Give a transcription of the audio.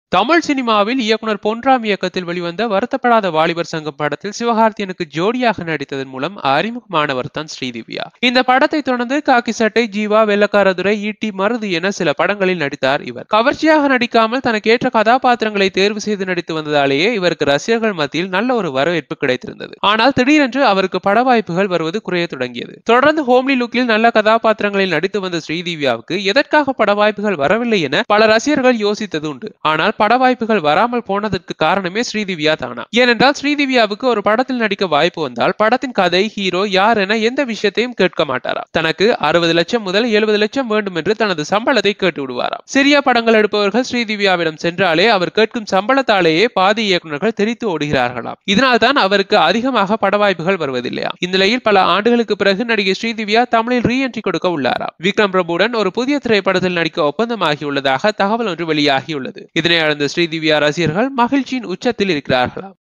தமிழ் சினிமாவில் இயக்குனர் பொன்ராம் இயக்கத்தில் வெளிவந்த வருத்தப்படாத வாலிபர் சங்கம் படத்தில் சிவகார்த்தியனுக்கு ஜோடியாக நடித்ததன் மூலம் அறிமுகமானவர் தான் ஸ்ரீதிவ்யா இந்த படத்தை தொடர்ந்து காக்கி சட்டை ஜீவா வெள்ளக்காரதுரை ஈட்டி மருது என சில படங்களில் நடித்தார் இவர் கவர்ச்சியாக நடிக்காமல் தனக்கு ஏற்ற கதாபாத்திரங்களை தேர்வு செய்து நடித்து வந்ததாலேயே இவருக்கு ரசிகர்கள் மத்தியில் நல்ல ஒரு வரவேற்பு கிடைத்திருந்தது ஆனால் திடீரென்று அவருக்கு பட வாய்ப்புகள் வருவது குறைய தொடங்கியது தொடர்ந்து ஹோம்லி லுக்கில் நல்ல கதாபாத்திரங்களில் நடித்து வந்த ஸ்ரீதிவ்யாவுக்கு எதற்காக பட வாய்ப்புகள் வரவில்லை என பல ரசிகர்கள் யோசித்தது உண்டு ஆனால் பட வாய்ப்புகள் வராமல் போனதற்கு காரணமே ஸ்ரீதிவ்யா தானா ஏனென்றால் ஸ்ரீதிவ்யாவுக்கு ஒரு படத்தில் நடிக்க வாய்ப்பு வந்தால் படத்தின் கதை ஹீரோ யார் என எந்த விஷயத்தையும் கேட்க மாட்டாரா தனக்கு அறுபது லட்சம் முதல் எழுபது லட்சம் வேண்டும் என்று தனது சம்பளத்தை கேட்டு விடுவாராம் சிறிய படங்கள் எடுப்பவர்கள் ஸ்ரீதிவ்யாவிடம் சென்றாலே அவர் கேட்கும் சம்பளத்தாலேயே பாதி இயக்குநர்கள் தெரித்து ஓடுகிறார்களாம் இதனால் தான் அவருக்கு அதிகமாக பட வாய்ப்புகள் வருவதில்லையா இந்நிலையில் பல ஆண்டுகளுக்கு பிறகு நடிகை ஸ்ரீதிவ்யா தமிழில் ரீஎன்ட்ரி கொடுக்க உள்ளாராம் விக்ரம் பிரபுடன் ஒரு புதிய திரைப்படத்தில் நடிக்க ஒப்பந்தமாகியுள்ளதாக தகவல் ஒன்று வெளியாகியுள்ளது இதனை அறிந்த ஸ்ரீதிவ்யா ரசிகர்கள் மகிழ்ச்சியின் உச்சத்தில் இருக்கிறார்களாம்